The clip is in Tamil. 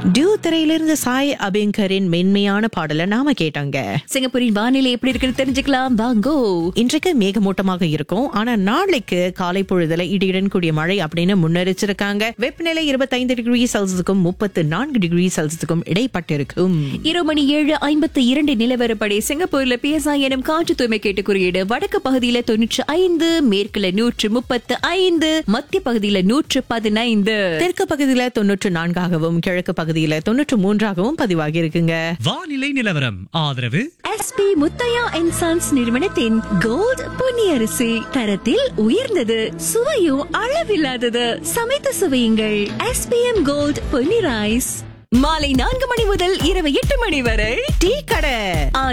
டியூ திரையிலிருந்து சாய் அபிங்கரின் மென்மையான பாடலை நாம கேட்டோங்க சிங்கப்பூரின் வானிலை எப்படி இருக்குன்னு தெரிஞ்சுக்கலாம் வாங்கோ இன்றைக்கு மேகமூட்டமாக இருக்கும் ஆனா நாளைக்கு காலை பொழுதுல இடியுடன் கூடிய மழை அப்படின்னு முன்னெரிச்சிருக்காங்க வெப்பநிலை இருபத்தைந்து டிகிரி செல்சியஸுக்கும் முப்பத்து நான்கு டிகிரி செல்சியஸுக்கும் இடைப்பட்டிருக்கும் இரவு மணி ஏழு ஐம்பத்தி இரண்டு நிலவரப்படி சிங்கப்பூர்ல பிஎஸ்ஐ எனும் காற்று தூய்மை கேட்டு குறியீடு வடக்கு பகுதியில தொன்னூற்று ஐந்து மேற்குல நூற்று முப்பத்து ஐந்து மத்திய பகுதியில நூற்று பதினைந்து தெற்கு பகுதியில தொன்னூற்று நான்காகவும் கிழக்கு பகுதியில தொன்னூற்று மூன்றாகவும் பதிவாகி இருக்குங்க வானிலை நிலவரம் ஆதரவு எஸ்பி முத்தையா அண்ட் சன்ஸ் நிறுவனத்தின் கோல்ட் பொன்னியரிசி தரத்தில் உயர்ந்தது சுவையும் அளவில்லாதது சமைத்து சுவையுங்கள் எஸ்பிஎம் கோல்ட் பொன்னி ரைஸ் மாலை நான்கு மணி முதல் இரவு எட்டு மணி வரை டீ கடை